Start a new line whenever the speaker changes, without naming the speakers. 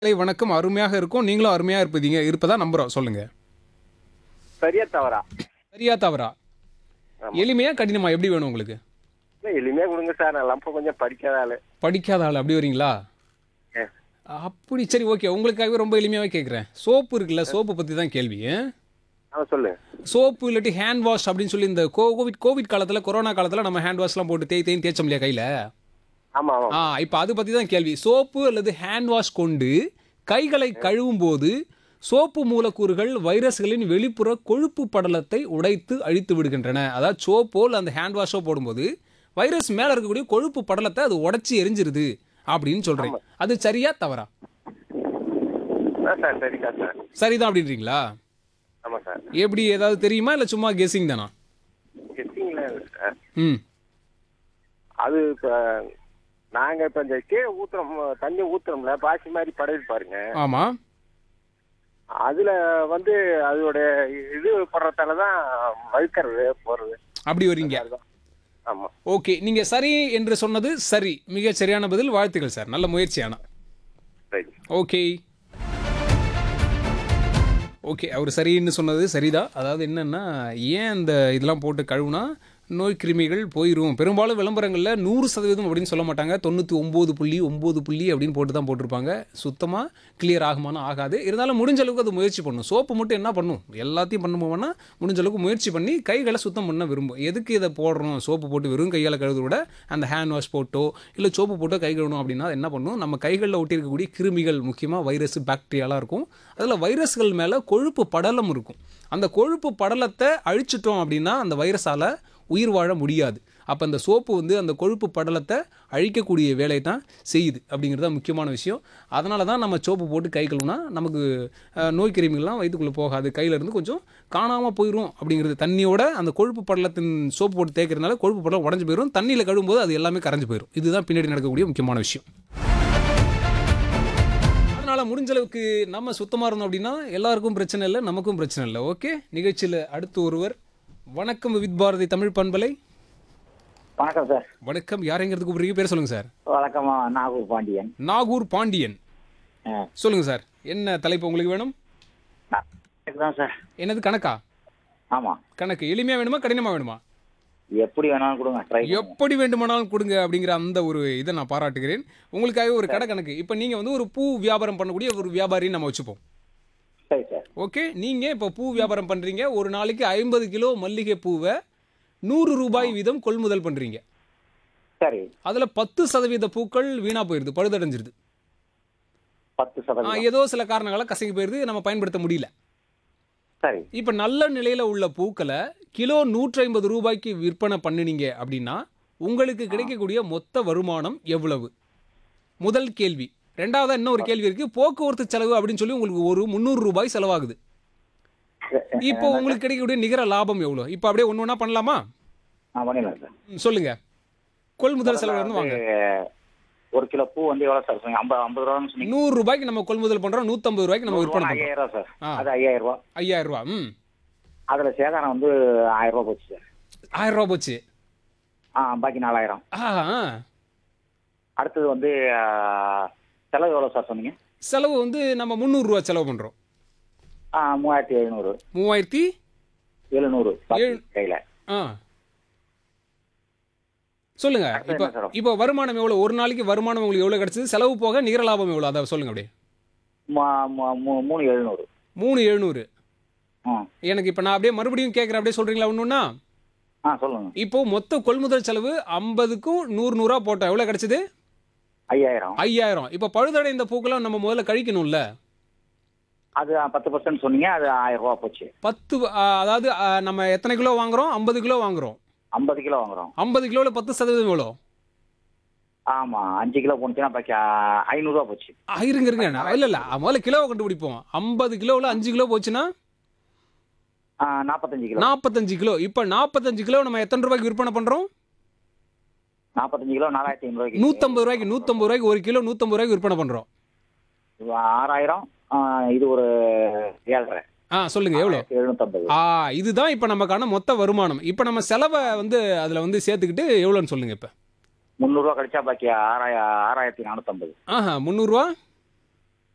காலை வணக்கம் அருமையாக இருக்கும் நீங்களும் அருமையாக இருப்பீங்க இருப்பதா நம்புறோம் சொல்லுங்க
சரியா தவறா
சரியா தவறா எளிமையா கடினமா எப்படி வேணும் உங்களுக்கு
இல்ல எளிமையா கொடுங்க சார் நான் லம்ப கொஞ்சம் படிக்காத ஆளு
படிக்காத ஆள் அப்படி வரீங்களா
ஏ,
அப்படி சரி ஓகே உங்களுக்காகவே ரொம்ப எளிமையாவே கேட்குறேன் சோப்பு இருக்குல்ல சோப்பு பற்றி தான் கேள்வி
ஆ சொல்லு
சோப்பு இல்லாட்டி ஹேண்ட் வாஷ் அப்படின்னு சொல்லி இந்த கோவிட் கோவிட் காலத்தில் கொரோனா காலத்தில் நம்ம ஹேண்ட் வாஷ்லாம் போட்டு தேய் தேய்ன்னு தேய்ச்சோம் இல்லையா கையில்
ஆமா ஆமா
ஆ இப்போ அது பற்றி தான் கேள்வி சோப்பு அல்லது ஹேண்ட் வாஷ் கொண்டு கைகளை கழுவும் போது சோப்பு மூலக்கூறுகள் வைரஸ்களின் வெளிப்புற கொழுப்பு படலத்தை உடைத்து அழித்து விடுகின்றன அதாவது சோப்போ இல்லை அந்த ஹேண்ட் வாஷோ போடும்போது வைரஸ் மேலே இருக்கக்கூடிய கொழுப்பு படலத்தை அது உடைச்சி எரிஞ்சிருது அப்படின்னு சொல்றேன் அது சரியா தவறா
ஆ சார் சரிக்கா சார்
சரிதான் அப்படின்றீங்களா
ஆமா சார்
எப்படி ஏதாவது தெரியுமா இல்லை சும்மா கெஸிங் தானா
கெட்டிங்களா சார்
ம்
அது இப்ப நாங்க இப்ப இந்த கீழே ஊத்துறோம் தண்ணி ஊத்துறோம்ல பாசி மாதிரி படகு பாருங்க
ஆமாம்
அதுல வந்து அதோட இது படுறதால தான் வழுக்கிறது போறது
அப்படி வரீங்க
அதுதான் ஆமா
ஓகே நீங்கள் சரி என்று சொன்னது சரி மிக சரியான பதில் வாழ்த்துக்கள் சார் நல்ல முயற்சி ஆனால்
ரைட்
ஓகே ஓகே அவர் சரின்னு சொன்னது சரிதான் அதாவது என்னன்னா ஏன் அந்த இதெல்லாம் போட்டு கழுவுனா நோய் கிருமிகள் போயிடும் பெரும்பாலும் விளம்பரங்களில் நூறு சதவீதம் அப்படின்னு சொல்ல மாட்டாங்க தொண்ணூற்றி ஒம்பது புள்ளி ஒம்பது புள்ளி அப்படின்னு போட்டு தான் போட்டிருப்பாங்க சுத்தமாக கிளியர் ஆகுமானா ஆகாது இருந்தாலும் முடிஞ்ச அளவுக்கு அது முயற்சி பண்ணும் சோப்பு மட்டும் என்ன பண்ணும் எல்லாத்தையும் பண்ணுவோம்னா முடிஞ்ச அளவுக்கு முயற்சி பண்ணி கைகளை சுத்தம் பண்ண விரும்பும் எதுக்கு இதை போடுறோம் சோப்பு போட்டு வெறும் கையால் கழுவுறத விட அந்த ஹேண்ட் வாஷ் போட்டோ இல்லை சோப்பு போட்டோ கை கழுவணும் அப்படின்னா அது என்ன பண்ணும் நம்ம கைகளில் ஒட்டியிருக்கக்கூடிய கிருமிகள் முக்கியமாக வைரஸ் பாக்டீரியாலாம் இருக்கும் அதில் வைரஸ்கள் மேலே கொழுப்பு படலம் இருக்கும் அந்த கொழுப்பு படலத்தை அழிச்சிட்டோம் அப்படின்னா அந்த வைரஸால் உயிர் வாழ முடியாது அப்போ அந்த சோப்பு வந்து அந்த கொழுப்பு படலத்தை அழிக்கக்கூடிய வேலையை தான் செய்யுது அப்படிங்கிறது தான் முக்கியமான விஷயம் அதனால தான் நம்ம சோப்பு போட்டு கை கழுவுனா நமக்கு அஹ், நோய் கிருமிகள்லாம் வயிற்றுக்குள்ளே போகாது கையில இருந்து கொஞ்சம் காணாமல் போயிடும் அப்படிங்கிறது தண்ணியோட அந்த கொழுப்பு படலத்தின் சோப்பு போட்டு தேய்க்கிறதுனால கொழுப்பு படலம் உடஞ்சு போயிடும் தண்ணியில் கழுவும்போது அது எல்லாமே கரைஞ்சு போயிடும் இதுதான் பின்னாடி நடக்கக்கூடிய முக்கியமான விஷயம் அதனால் முடிஞ்ச அளவுக்கு நம்ம சுத்தமாக இருந்தோம் அப்படின்னா எல்லாருக்கும் பிரச்சனை இல்லை நமக்கும் பிரச்சனை இல்லை ஓகே நிகழ்ச்சியில் அடுத்து ஒருவர் வணக்கம் வித் பாரதி தமிழ் பண்பலை
வணக்கம் சார்
வணக்கம் யாரைங்கிறது கூப்பிடுறீங்க பேர் சொல்லுங்க சார்
வணக்கமா நாகூர் பாண்டியன்
நாகூர் பாண்டியன்
ஆ,
சொல்லுங்க சார் என்ன தலைப்பு உங்களுக்கு வேணும்
நான் இதுதான் சார்
என்னது கணக்கா
ஆமா
கணக்கு எளிமையா வேணுமா கடினமா வேணுமா
எப்படி வேணாலும் கொடுங்க ட்ரை
எப்படி வேண்டுமானாலும் கொடுங்க அப்படிங்கிற அந்த ஒரு இதை நான் பாராட்டுகிறேன் உங்களுக்காக ஒரு கடை கணக்கு இப்போ நீங்கள் வந்து ஒரு பூ வியாபாரம் பண்ணக்கூடிய ஒரு வியாபாரின்னு நம்ம வச்சுப்போம்
சரி சார்
ஓகே நீங்கள் இப்போ பூ வியாபாரம் பண்ணுறீங்க ஒரு நாளைக்கு ஐம்பது கிலோ மல்லிகை பூவை நூறு ரூபாய் வீதம் கொள்முதல் பண்ணுறீங்க
சரி
அதில் பத்து சதவீத பூக்கள் வீணாக போயிடுது பழுதடைஞ்சிருது
பத்து
ஆ,
சதவீதம்
ஏதோ சில காரணங்களால் கசங்கி போயிடுது நம்ம பயன்படுத்த முடியல
சரி
இப்போ நல்ல நிலையில் உள்ள பூக்களை கிலோ நூற்றி ஐம்பது ரூபாய்க்கு விற்பனை பண்ணினீங்க அப்படின்னா உங்களுக்கு கிடைக்கக்கூடிய மொத்த வருமானம் எவ்வளவு முதல் கேள்வி ரெண்டாவதா இன்னும் ஒரு கேள்வி இருக்கு போக்குவரத்து செலவு அப்படின்னு சொல்லி உங்களுக்கு ஒரு முந்நூறு ரூபாய் செலவாகுது இப்போ உங்களுக்கு கிடைக்கக்கூடிய நிகர லாபம் எவ்வளோ இப்போ அப்படியே ஒன்று ஒன்றா பண்ணலாமா
ஆ பண்ணிடலாம் சார்
ம், சொல்லுங்க கொள்முதல் செலவு வந்து வாங்க
வந்து ஒரு கிலோ பூ வந்து எவ்வளவு சார் சொன்னீங்க ஐம்பது ஐம்பது ரூபான்னு சொன்னீங்க
நூறு ரூபாய்க்கு நம்ம கொள்முதல் பண்றோம் நூற்றம்பது ரூபாய்க்கு நம்ம விற்பனை பண்றோம்
ஐயாயிரம் ரூபா சார்
ஆ.
அது ஐயாயிரம் ரூபா
ஐயாயிரம் ரூபா ம்
அதுல சேதாரம் வந்து ஆயிரம் ரூபா போச்சு சார்
ஆயிரம் ரூபா போச்சு
ஆ பாக்கி நாலாயிரம்
ஆ ஆ.
அடுத்தது வந்து ஆ, செலவு எவ்வளவு சார் சொன்னீங்க
செலவு வந்து நம்ம முந்நூறுரூவா செலவு பண்ணுறோம்
ஆ மூவாயிரத்தி எழுநூறு
மூவாயிரத்தி
எழுநூறு பாக்கி
ஏழு-
கையில
ஆ சொல்லுங்க
அடுத்து
இப்போ
என்ன சார்?
இப்போ வருமானம் எவ்வளோ ஒரு நாளைக்கு வருமானம் உங்களுக்கு எவ்வளோ கிடைச்சது செலவு போக நிகர லாபம் எவ்வளோ அதை சொல்லுங்க அப்படியே
மூ- மூ- மூ- மூணு எழுநூறு
மூணு எழுநூறு
ஆ
எனக்கு இப்போ நான் அப்படியே மறுபடியும் கேட்குறேன் அப்படியே சொல்கிறீங்களா ஒன்றுன்னா
ஆ சொல்லுங்க
இப்போ மொத்த கொள்முதல் செலவு ஐம்பதுக்கும் நூறு நூறா போட்டோம் எவ்வளோ கிடைச்சது
ஐயாயிரம்
ஐயாயிரம் இப்போ பழுதடைந்த பூக்கெல்லாம் நம்ம முதல்ல கழிக்கணும்ல
அது பத்து பர்சன்ட் சொன்னீங்க அது ஆயிரம் ரூபா போச்சு
பத்து ஆ, அதாவது ஆ, நம்ம எத்தனை கிலோ வாங்குறோம் ஐம்பது கிலோ வாங்குறோம்
ஐம்பது கிலோ வாங்குறோம்
ஐம்பது கிலோவில் பத்து சதவீதம் எவ்வளோ
ஆமா அஞ்சு கிலோ போனுச்சுன்னா பாக்கி ஆ, ஐநூறுரூவா போச்சு
ஆ, இருங்க இருங்க நான் இல்லை இல்லை முதல்ல கிலோவை கண்டுபிடிப்போம் ஐம்பது கிலோவில் அஞ்சு கிலோ போச்சுன்னா
ஆ, நாற்பத்தஞ்சு கிலோ
நாற்பத்தஞ்சு கிலோ இப்போ நாற்பத்தஞ்சு கிலோ நம்ம எத்தனை ரூபாய்க்கு விற்பனை பண்ணுறோம்
நாற்பத்தஞ்சு கிலோ நாலாயிரத்தி ஐநூறு
நூற்றம்பது ரூபாய்க்கு நூற்றம்பது ரூபாய்க்கு ஒரு கிலோ நூற்றம்பது ரூபாய்க்கு விற்பனை பண்ணுறோம்
ஆறாயிரம் ஆ, இது ஒரு ஏழரை
ஆ சொல்லுங்க எவ்வளோ
எழுநூத்தம்பது
ஆ இதுதான் இப்போ நமக்கான மொத்த வருமானம் இப்போ நம்ம செலவை வந்து அதில் வந்து சேர்த்துக்கிட்டு எவ்வளோன்னு சொல்லுங்க இப்போ
முந்நூறுரூவா கழிச்சா பாக்கி ஆறாயிரம் ஆறாயிரத்தி நானூத்தம்பது
ஆஹா முந்நூறுரூவா